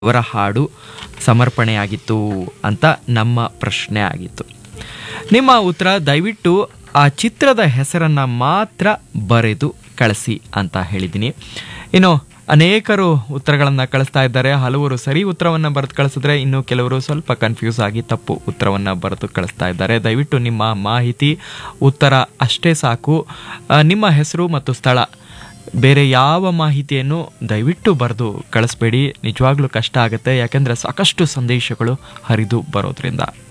ಅವರ ಹಾಡು ಸಮರ್ಪಣೆಯಾಗಿತ್ತು ಅಂತ ನಮ್ಮ ಪ್ರಶ್ನೆ ಆಗಿತ್ತು ನಿಮ್ಮ ಉತ್ತರ ದಯವಿಟ್ಟು ಆ ಚಿತ್ರದ ಹೆಸರನ್ನ ಮಾತ್ರ ಬರೆದು ಕಳಿಸಿ ಅಂತ ಹೇಳಿದ್ದೀನಿ ಇನ್ನು ಅನೇಕರು ಉತ್ತರಗಳನ್ನು ಕಳಿಸ್ತಾ ಇದ್ದಾರೆ ಹಲವರು ಸರಿ ಉತ್ತರವನ್ನು ಬರೆದು ಕಳಿಸಿದ್ರೆ ಇನ್ನು ಕೆಲವರು ಸ್ವಲ್ಪ ಕನ್ಫ್ಯೂಸ್ ಆಗಿ ತಪ್ಪು ಉತ್ತರವನ್ನು ಬರೆದು ಕಳಿಸ್ತಾ ಇದ್ದಾರೆ ದಯವಿಟ್ಟು ನಿಮ್ಮ ಮಾಹಿತಿ ಉತ್ತರ ಅಷ್ಟೇ ಸಾಕು ಆ, ನಿಮ್ಮ ಹೆಸರು ಮತ್ತು ಸ್ಥಳ ಬೇರೆ ಯಾವ ಮಾಹಿತಿಯನ್ನು ದಯವಿಟ್ಟು ಬರೆದು ಕಳಿಸ್ಬೇಡಿ ನಿಜವಾಗ್ಲೂ ಕಷ್ಟ ಆಗುತ್ತೆ ಯಾಕೆಂದರೆ ಸಾಕಷ್ಟು ಸಂದೇಶಗಳು ಹರಿದು ಬರೋದ್ರಿಂದ